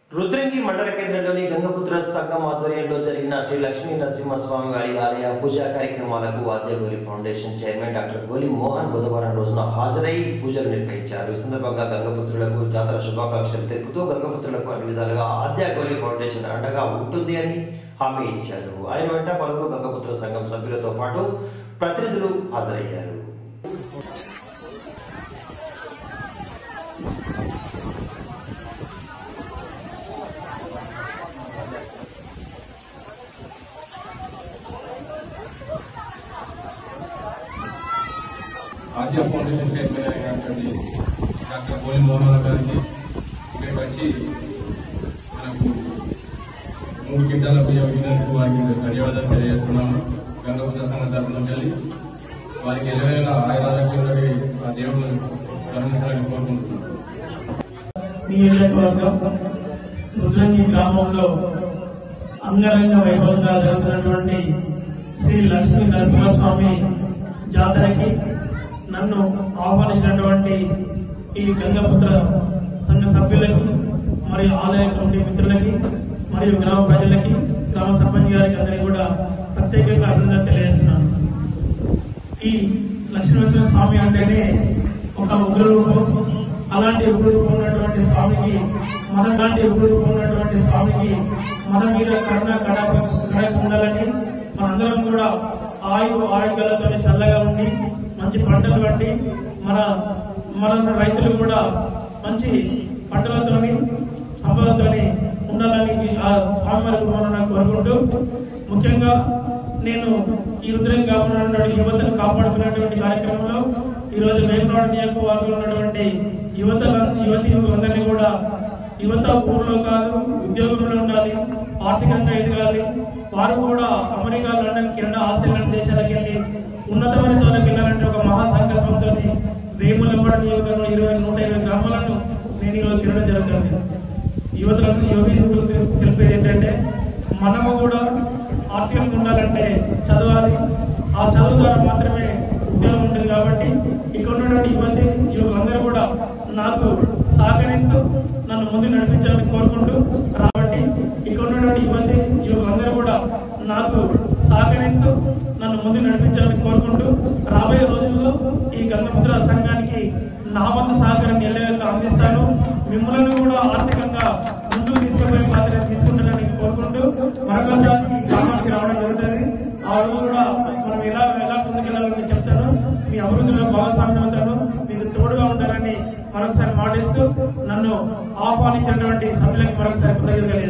రుద్రంగి మండల కేంద్రంలోని గంగపుత్ర సంఘం ఆధ్వర్యంలో జరిగిన శ్రీ లక్ష్మీ నరసింహస్వామి వారి ఆలయ పూజా కార్యక్రమాలకు వాద్యగోలి foundation chairman doctor Goli Mohan బుధవారం రోజున హాజరై పూజలు నిర్వహించారు ఈ సందర్భంగా గంగపుత్రులకు జాతర శుభాకాంక్షలు తెలుపుతూ గంగపుత్రులకు అన్ని విధాలుగా ఆద్యగోలి ఫౌండేషన్ అండగా ఉంటుంది అని హామీ ఇచ్చారు ఆయన వెంట పలువురు గంగపుత్ర సంఘం సభ్యులతో పాటు ప్రతినిధులు హాజరయ్యారు ఆద్య ఫౌండేషన్ చైర్మన్ అయినటువంటి డాక్టర్ గోలి మోహన్ గారికి ఇక్కడికి వచ్చి మనకు మూడు గింటల బియ్యం ఇచ్చినందుకు వారికి ధన్యవాదాలు తెలియజేస్తున్నాము గంగపుత్ర సంఘ తరఫున వెళ్ళి వారికి ఎలాగైనా ఆయుధాలకి ఆ దేవుడు కరుణించాలని కోరుకుంటున్నాను నియోజకవర్గం రుద్రంగి గ్రామంలో అంగరంగ వైభవంగా జరుగుతున్నటువంటి శ్రీ లక్ష్మీ నరసింహస్వామి జాతరకి నన్ను ఆహ్వానించినటువంటి ఈ గంగపుత్ర సంఘ సభ్యులకి మరియు ఆలయ కమిటీ మిత్రులకి మరియు గ్రామ ప్రజలకి గ్రామ సర్పంచ్ గారికి అందరికీ కూడా ప్రత్యేకంగా అభినందన తెలియజేస్తున్నాను ఈ లక్ష్మీనరసింహ స్వామి అంటేనే ఒక ఉగ్ర రూపం అలాంటి ఉగ్ర రూపం ఉన్నటువంటి స్వామికి మన లాంటి ఉగ్ర రూపం ఉన్నటువంటి స్వామికి మన మీద కరుణ కడ కడసి ఉండాలని మనందరం కూడా ఆయు ఆయుగాలతో చల్లగా ఉండి మంచి పంటలు పండి మన మన రైతులు కూడా మంచి పంటలతోని సంపదతోని ఉండాలని ఆ స్వామి వారి కోరుకుంటూ ముఖ్యంగా నేను ఈ రుద్రం కాకుండా యువతను కాపాడుకున్నటువంటి కార్యక్రమంలో ఈ రోజు వేమనాడు నియోజకవర్గంలో ఉన్నటువంటి యువత యువతి యువకులందరినీ కూడా యువత ఊర్లో కాదు ఉద్యోగంలో ఉండాలి ఆర్థికంగా ఎదగాలి వారు కూడా అమెరికా లండన్ కెనడా ఆస్ట్రేలియా దేశాలకు వెళ్ళి ఉన్నతమైన చోట్లకి వెళ్ళాలంటే ఒక మహా సంకల్పంతో వేములమ్మడ నియోజకవర్గంలో ఇరవై నూట ఇరవై గ్రామాలను నేను ఈరోజు తిరగడం జరుగుతుంది యువతలకు యువతి యువకులకు తెలిపేది ఏంటంటే మనము కూడా ఆర్థికంగా ఉండాలంటే చదవాలి ఆ చదువు ద్వారా మాత్రమే ఉద్యోగం ఉంటుంది కాబట్టి ఇక్కడ ఉన్నటువంటి యువతి యువకులందరూ కూడా నాకు సహకరిస్తూ నన్ను ముందు నడిపించాలని కోరుకుంటూ కాబట్టి ఇక్కడ ఉన్నటువంటి యువతి యువకులందరూ కూడా నాకు సహకరిస్తూ నన్ను ముందు నడిపించాలని కోరుకుంటూ రాబోయే రోజుల్లో ఈ గంగపుత్ర సంఘానికి నా వంతు సహకారం ఎల్లవేళ అందిస్తాను మిమ్మల్ని కూడా ఆర్థికంగా ముందుకు తీసుకుపోయే బాధ్యత తీసుకుంటానని కోరుకుంటూ మరొకసారి ఈ గ్రామానికి రావడం జరుగుతుంది ఆ రోజు కూడా మనం ఎలా ఎలా ముందుకెళ్ళాలని చెప్తాను మీ అభివృద్ధిలో భాగస్వామ్యం అవుతాను మీకు తోడుగా ఉంటానని మరొకసారి మాటిస్తూ నన్ను ఆహ్వానించినటువంటి సభ్యులకు మరొకసారి కృతజ్ఞతలు